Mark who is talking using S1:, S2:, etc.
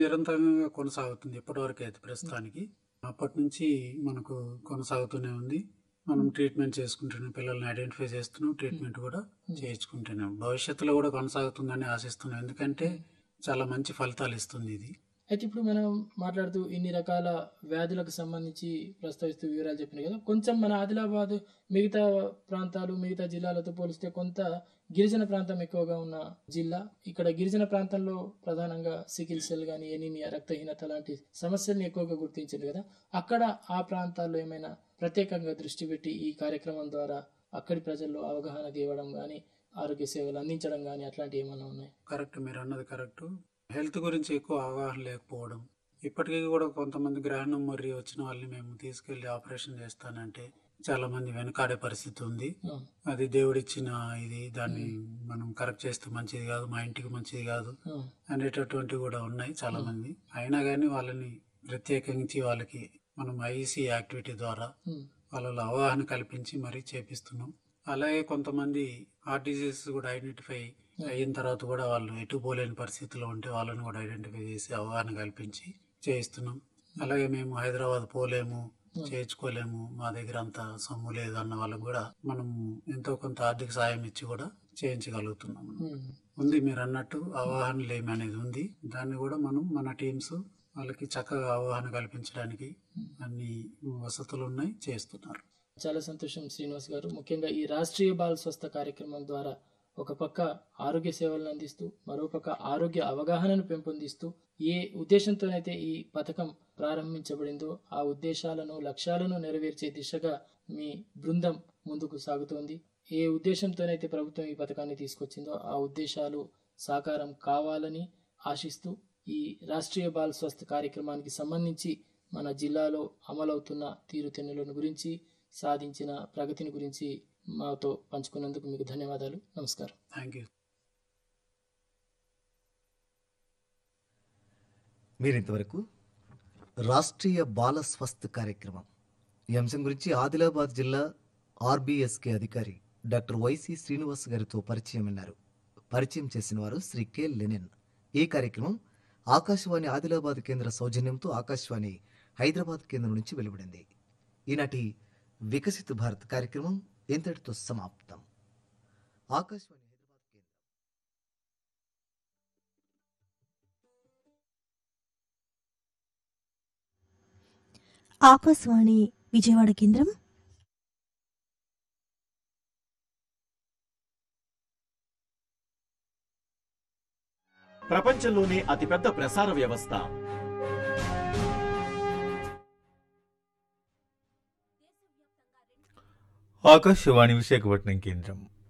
S1: నిరంతరంగా కొనసాగుతుంది ఇప్పటివరకు అయితే ప్రస్తుతానికి అప్పటి నుంచి మనకు కొనసాగుతూనే ఉంది మనం ట్రీట్మెంట్ చేసుకుంటున్నాం పిల్లల్ని ఐడెంటిఫై చేస్తున్నాం ట్రీట్మెంట్ కూడా చేయించుకుంటున్నాం భవిష్యత్తులో కూడా కొనసాగుతుందని ఆశిస్తున్నాం ఎందుకంటే చాలా మంచి ఫలితాలు ఇస్తుంది ఇది
S2: అయితే ఇప్పుడు మనం మాట్లాడుతూ ఇన్ని రకాల వ్యాధులకు సంబంధించి ప్రస్తావిస్తూ వివరాలు చెప్పినాయి కదా కొంచెం మన ఆదిలాబాద్ మిగతా ప్రాంతాలు మిగతా జిల్లాలతో పోలిస్తే కొంత గిరిజన ప్రాంతం ఎక్కువగా ఉన్న జిల్లా ఇక్కడ గిరిజన ప్రాంతంలో ప్రధానంగా సికిల్ సెల్ కానీ ఎనీమియా రక్తహీనత లాంటి సమస్యల్ని ఎక్కువగా గుర్తించింది కదా అక్కడ ఆ ప్రాంతాల్లో ఏమైనా ప్రత్యేకంగా దృష్టి పెట్టి ఈ కార్యక్రమం ద్వారా అక్కడి ప్రజల్లో అవగాహన తేవడం కానీ ఆరోగ్య సేవలు అందించడం కానీ అట్లాంటివి ఏమైనా ఉన్నాయి
S1: కరెక్ట్ మీరు అన్నది కరెక్ట్ హెల్త్ గురించి ఎక్కువ అవగాహన లేకపోవడం ఇప్పటికీ కూడా కొంతమంది గ్రహణం మరి వచ్చిన వాళ్ళని మేము తీసుకెళ్లి ఆపరేషన్ చేస్తానంటే చాలా మంది వెనకాడే పరిస్థితి ఉంది
S2: అవును.
S1: అది దేవుడిచ్చిన ఇది దాన్ని మనం కరెక్ట్ చేస్తే మంచిది కాదు మా ఇంటికి మంచిది కాదు
S2: అవును.
S1: అనేటటువంటివి కూడా ఉన్నాయి చాలా మంది అయినా కానీ వాళ్ళని ప్రత్యేకించి వాళ్ళకి మనం ఐఈసీ యాక్టివిటీ ద్వారా
S2: ఉమ్.
S1: వాళ్ళలో అవగాహన కల్పించి మరీ చేపిస్తున్నాం అలాగే కొంతమంది హార్ట్ డిసీజెస్ కూడా ఐడెంటిఫై అయిన తర్వాత కూడా వాళ్ళు ఎటు పోలేని పరిస్థితిలో ఉంటే వాళ్ళని కూడా ఐడెంటిఫై చేసి అవగాహన కల్పించి చేయిస్తున్నాం అలాగే మేము హైదరాబాద్ పోలేము చేయించుకోలేము మా దగ్గర అంత సొమ్ము లేదు అన్న వాళ్ళకు కూడా మనం ఎంతో కొంత ఆర్థిక సాయం ఇచ్చి కూడా చేయించగలుగుతున్నాం
S2: ఉమ్.
S1: ఉంది మీరు అన్నట్టు అవగాహన లేమి అనేది ఉంది దాన్ని కూడా మనం మన టీమ్స్ వాళ్ళకి చక్కగా అవగాహన కల్పించడానికి అన్ని వసతులు ఉన్నాయి చేస్తున్నారు
S2: చాలా సంతోషం శ్రీనివాస్ గారు ముఖ్యంగా ఈ రాష్ట్రీయ బాల్ స్వస్థ కార్యక్రమం ద్వారా ఒక పక్క ఆరోగ్య సేవలను అందిస్తూ మరోపక్క ఆరోగ్య అవగాహనను పెంపొందిస్తూ ఏ ఉద్దేశంతోనైతే ఈ పథకం ప్రారంభించబడిందో ఆ ఉద్దేశాలను లక్ష్యాలను నెరవేర్చే దిశగా మీ బృందం ముందుకు సాగుతోంది ఏ ఉద్దేశంతోనైతే ప్రభుత్వం ఈ పథకాన్ని తీసుకొచ్చిందో ఆ ఉద్దేశాలు సాకారం కావాలని ఆశిస్తూ ఈ రాష్ట్రీయ బాల్ స్వస్థ కార్యక్రమానికి సంబంధించి మన జిల్లాలో అమలవుతున్న తీరుతెన్నులను గురించి సాధించిన ప్రగతిని గురించి మాతో పంచుకున్నందుకు మీకు ధన్యవాదాలు నమస్కారం
S1: థ్యాంక్ యూ
S3: మీరింతవరకు రాష్ట్రీయ బాల స్వస్థ్ కార్యక్రమం ఈ అంశం గురించి ఆదిలాబాద్ జిల్లా ఆర్బీఎస్కే అధికారి డాక్టర్ వైసి శ్రీనివాస్ గారితో పరిచయం విన్నారు పరిచయం చేసిన వారు శ్రీ కె లెనిన్ ఈ కార్యక్రమం ఆకాశవాణి ఆదిలాబాద్ కేంద్ర సౌజన్యంతో ఆకాశవాణి హైదరాబాద్ కేంద్రం నుంచి వెలువడింది ఈనాటి వికసిత భారత్ కార్యక్రమం ఇంతటితో సమాప్తం ఆకాశవాణి హైదరాబాద్ కేంద్రం
S4: ఆకాశవాణి విజయవాడ కేంద్రం
S5: ప్రపంచంలోనే అతిపెద్ద ప్రసార వ్యవస్థ
S6: ఆకాశవాణి విశాఖపట్నం కేంద్రం